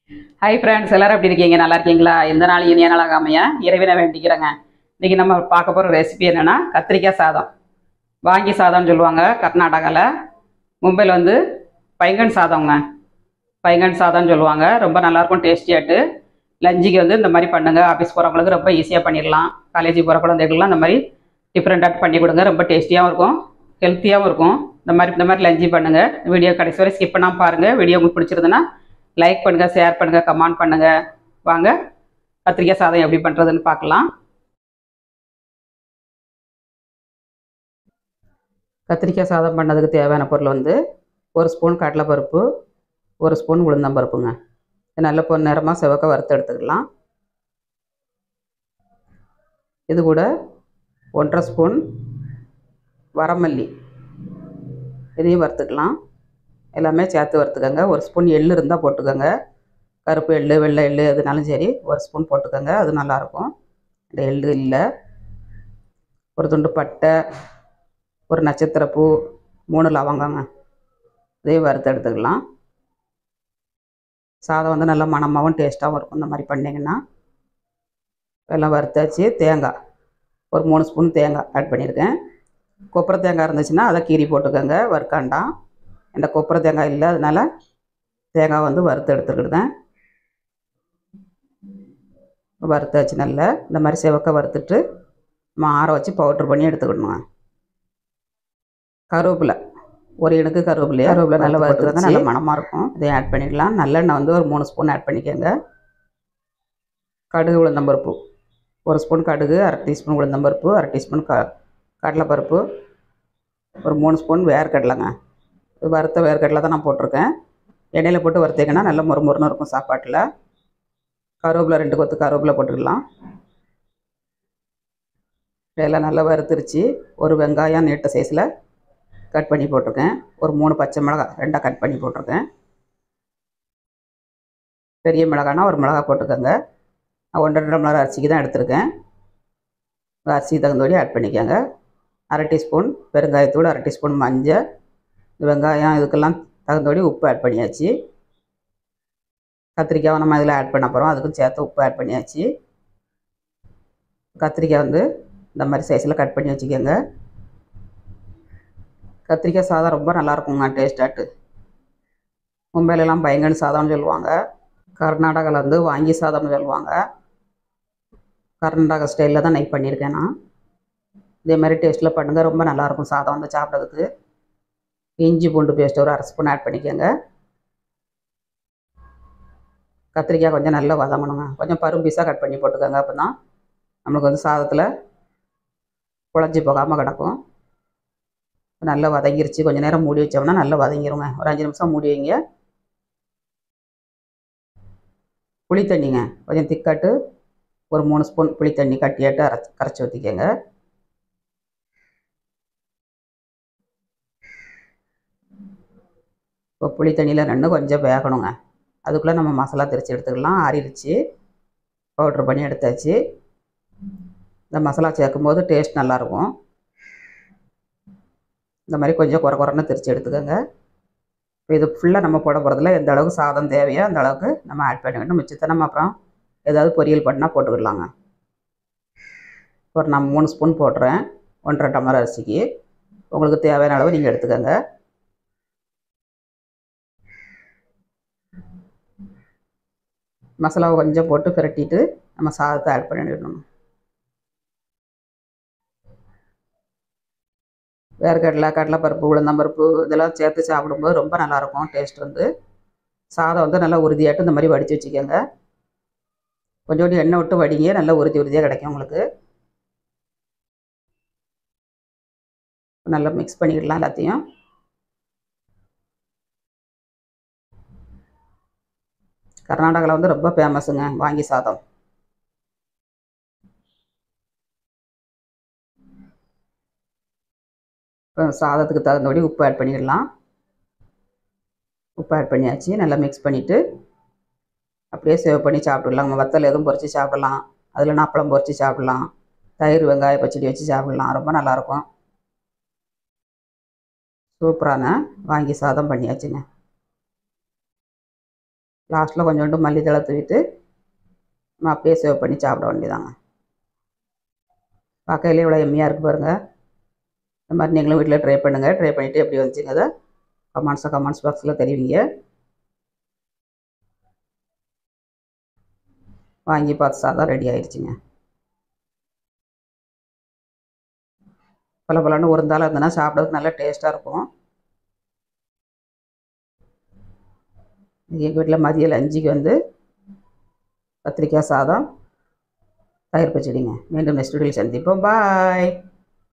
hi friends எல்லாரும் எப்படி இருக்கீங்க நல்லா இருக்கீங்களா இந்த நாள் இனிய நாளாக அமைய இறைவனை வேண்டிக்கிறேங்க இன்னைக்கு நம்ம பார்க்க போகிற ரெசிபி என்னன்னா கத்திரிக்காய் சாதம் வாங்கி சாதம்னு சொல்லுவாங்க கர்நாடகாவில் மும்பையில் வந்து பைங்கன் சாதம்ங்க பைங்கன் சாதம்னு சொல்லுவாங்க ரொம்ப நல்லாயிருக்கும் டேஸ்டியாட்டு லஞ்சுக்கு வந்து இந்த மாதிரி பண்ணுங்க ஆஃபீஸ் போகிறவங்களுக்கு ரொம்ப ஈஸியாக பண்ணிடலாம் காலேஜ் போகிற குழந்தைகள்லாம் இந்த மாதிரி டிஃப்ரெண்ட்டாக பண்ணி கொடுங்க ரொம்ப டேஸ்டியாகவும் இருக்கும் ஹெல்த்தியாகவும் இருக்கும் இந்த மாதிரி இந்த மாதிரி லஞ்சு பண்ணுங்க வீடியோ கடைசி வரை ஸ்கிப் பண்ணாமல் பாருங்கள் வீடியோ உங்களுக்கு பிடிச்சிருந்துன்னா லைக் பண்ணுங்கள் ஷேர் பண்ணுங்கள் கமெண்ட் பண்ணுங்கள் வாங்க கத்திரிக்காய் சாதம் எப்படி பண்ணுறதுன்னு பார்க்கலாம் கத்திரிக்காய் சாதம் பண்ணதுக்கு தேவையான பொருள் வந்து ஒரு ஸ்பூன் கடலைப்பருப்பு ஒரு ஸ்பூன் உளுந்தம்பருப்புங்க இது நல்ல பொன் நேரமாக செவக்க வறுத்து எடுத்துக்கலாம் இது கூட ஒன்றரை ஸ்பூன் வரமல்லி இதையும் வறுத்துக்கலாம் எல்லாமே சேர்த்து வறுத்துக்கோங்க ஒரு ஸ்பூன் எள்ளு இருந்தால் போட்டுக்கோங்க கருப்பு எள்ளு வெள்ளை எள்ளு எதுனாலும் சரி ஒரு ஸ்பூன் போட்டுக்கோங்க அது நல்லாயிருக்கும் இந்த எள்ளு இல்லை ஒரு துண்டு பட்டை ஒரு நட்சத்திரப்பூ மூணு லவங்கங்க இதையும் வறுத்து எடுத்துக்கலாம் சாதம் வந்து நல்லா மணமாகவும் டேஸ்ட்டாகவும் இருக்கும் இந்த மாதிரி பண்ணிங்கன்னா எல்லாம் வறுத்தாச்சு தேங்காய் ஒரு மூணு ஸ்பூன் தேங்காய் ஆட் பண்ணியிருக்கேன் கொப்பரை தேங்காய் இருந்துச்சுன்னா அதை கீரி போட்டுக்கோங்க வறுக்காண்டாம் என்கிட்ட கொப்பரை தேங்காய் இல்லை அதனால தேங்காய் வந்து வறுத்து எடுத்துக்கிட்டேன் வறுத்தாச்சு நல்லா இந்த மாதிரி செவக்க வறுத்துட்டு நம்ம ஆற வச்சு பவுட்ரு பண்ணி எடுத்துக்கணுங்க கருவேப்பிலை ஒரு இனுக்கு கருவேப்பிலையா கருவேப்பிலை நல்லா வறுத்து தான் நல்ல மணமாக இருக்கும் இதையும் ஆட் பண்ணிக்கலாம் நல்லெண்ணெய் வந்து ஒரு மூணு ஸ்பூன் ஆட் பண்ணிக்கோங்க கடுகு உளுந்தம்பருப்பு ஒரு ஸ்பூன் கடுகு அரை டீஸ்பூன் உளுந்தம்பருப்பு அரை டீஸ்பூன் க கடலைப்பருப்பு ஒரு மூணு ஸ்பூன் வேர்க்கடலைங்க இது வறுத்த வேர்க்கடலை தான் நான் போட்டிருக்கேன் எண்ணெயில் போட்டு வறுத்தீங்கன்னா நல்ல மொறு மொறுன்னு இருக்கும் சாப்பாட்டில் கருவேப்பிலை ரெண்டு கொத்து கருவேப்பிலை போட்டுக்கலாம் இதெல்லாம் நல்லா வறுத்துருச்சு ஒரு வெங்காயம் நீட்ட சைஸில் கட் பண்ணி போட்டிருக்கேன் ஒரு மூணு பச்சை மிளகாய் ரெண்டாக கட் பண்ணி போட்டிருக்கேன் பெரிய மிளகானா ஒரு மிளகா போட்டுக்கோங்க நான் ஒன்றரை டம்ளர் அரிசிக்கு தான் எடுத்திருக்கேன் அரிசி தகுந்தபடி ஆட் பண்ணிக்கோங்க அரை டீஸ்பூன் பெருங்காயத்தூள் அரை டீஸ்பூன் மஞ்சள் இந்த வெங்காயம் இதுக்கெல்லாம் தகுந்தபடி உப்பு ஆட் பண்ணியாச்சு கத்திரிக்காய் நம்ம இதில் ஆட் பண்ண போகிறோம் அதுக்கும் சேர்த்து உப்பு ஆட் பண்ணியாச்சு கத்திரிக்காய் வந்து இந்த மாதிரி சைஸில் கட் பண்ணி வச்சுக்கோங்க கத்திரிக்காய் சாதம் ரொம்ப நல்லாயிருக்குங்க டேஸ்டாட்டு மும்பையிலலாம் பயங்கன் சாதம்னு சொல்லுவாங்க கர்நாடகாவில் வந்து வாங்கி சாதம்னு சொல்லுவாங்க கர்நாடகா ஸ்டைலில் தான் நைட் பண்ணியிருக்கேன் நான் இதே மாதிரி டேஸ்ட்டில் பண்ணுங்கள் ரொம்ப நல்லாயிருக்கும் சாதம் வந்து சாப்பிட்றதுக்கு இஞ்சி பூண்டு பேஸ்ட் ஒரு அரை ஸ்பூன் ஆட் பண்ணிக்கோங்க கத்திரிக்காய் கொஞ்சம் நல்லா வதங்கணுங்க கொஞ்சம் பரும் பீஸாக கட் பண்ணி போட்டுக்கோங்க அப்போ தான் நம்மளுக்கு வந்து சாதத்தில் குழஞ்சி போகாமல் கிடக்கும் நல்லா வதங்கிருச்சு கொஞ்சம் நேரம் மூடி வச்சோம்னா நல்லா வதங்கிருங்க ஒரு அஞ்சு நிமிஷம் மூடி வைங்க புளி தண்ணிங்க கொஞ்சம் திக்காட்டு ஒரு மூணு ஸ்பூன் புளி தண்ணி கட்டியாட்டு அரைச்சி கரைச்சி ஊற்றிக்கோங்க இப்போ புளி தண்ணியில் ரெண்டு கொஞ்சம் வேகணுங்க அதுக்குள்ளே நம்ம மசாலா திரிச்சு எடுத்துக்கலாம் ஆறிடுச்சு பவுட்ரு பண்ணி எடுத்தாச்சு இந்த மசாலா சேர்க்கும்போது டேஸ்ட் நல்லாயிருக்கும் இந்த மாதிரி கொஞ்சம் குறை குறைன்னு திரிச்சு எடுத்துக்கோங்க இப்போ இது ஃபுல்லாக நம்ம போட போகிறதுல எந்த அளவுக்கு சாதம் தேவையோ அந்த அளவுக்கு நம்ம ஆட் பண்ணிக்கணும் மிச்சத்தை நம்ம அப்புறம் ஏதாவது பொரியல் பண்ணால் போட்டுக்கிடலாங்க ஒரு நான் மூணு ஸ்பூன் போட்டுறேன் ஒன்றரை டம்ளர் அரிசிக்கு உங்களுக்கு தேவையான அளவு நீங்கள் எடுத்துக்கோங்க மசாலாவை கொஞ்சம் போட்டு பிரட்டிட்டு நம்ம சாதத்தை ஆட் பண்ணிடணும் வேர்க்கடலை கடலைப்பருப்பு உளுந்தம்பருப்பு இதெல்லாம் சேர்த்து சாப்பிடும்போது ரொம்ப நல்லாயிருக்கும் டேஸ்ட் வந்து சாதம் வந்து நல்லா உறுதியாட்டு இந்த மாதிரி வடித்து வச்சுக்கோங்க கொஞ்சோண்டு எண்ணெய் விட்டு வடிங்க நல்லா உறுதி உறுதியாக கிடைக்கும் உங்களுக்கு நல்லா மிக்ஸ் பண்ணிக்கிடலாம் எல்லாத்தையும் கர்நாடகாவில் வந்து ரொம்ப ஃபேமஸுங்க வாங்கி சாதம் இப்போ சாதத்துக்கு தகுந்தபடி உப்பு ஆட் பண்ணிடலாம் உப்பு ஆட் பண்ணியாச்சு நல்லா மிக்ஸ் பண்ணிவிட்டு அப்படியே சேவ் பண்ணி சாப்பிடலாம் நம்ம வத்தல் எதுவும் பொரித்து சாப்பிடலாம் அதில் நாப்பளம் பொரித்து சாப்பிடலாம் தயிர் வெங்காய பச்சடி வச்சு சாப்பிடலாம் ரொம்ப நல்லாயிருக்கும் சூப்பரான வாங்கி சாதம் பண்ணியாச்சுங்க லாஸ்ட்டில் கொஞ்சோண்டு மல்லித்தழை தூவிட்டு நம்ம அப்படியே சேவ் பண்ணி சாப்பிட வேண்டியதாங்க பார்க்கையிலே இவ்வளோ எம்மியாக இருக்குது பாருங்கள் இந்த மாதிரி நீங்களும் வீட்டில் ட்ரை பண்ணுங்கள் ட்ரை பண்ணிவிட்டு எப்படி வந்துச்சுங்க அதை கமெண்ட்ஸை கமெண்ட்ஸ் பாக்ஸில் தெரிவிங்க வாங்கி பார்த்து சாதம் ரெடி ஆயிடுச்சுங்க பல பலன்னு உருந்தாலும் இருந்ததுன்னா சாப்பிட்றதுக்கு நல்லா டேஸ்ட்டாக இருக்கும் எங்கள் வீட்டில் மதிய லஞ்சுக்கு வந்து கத்திரிக்காய் சாதம் தயிர் பச்சடிங்க மீண்டும் நெக்ஸ்ட் வீடியோவில் சந்திப்போம் பாய்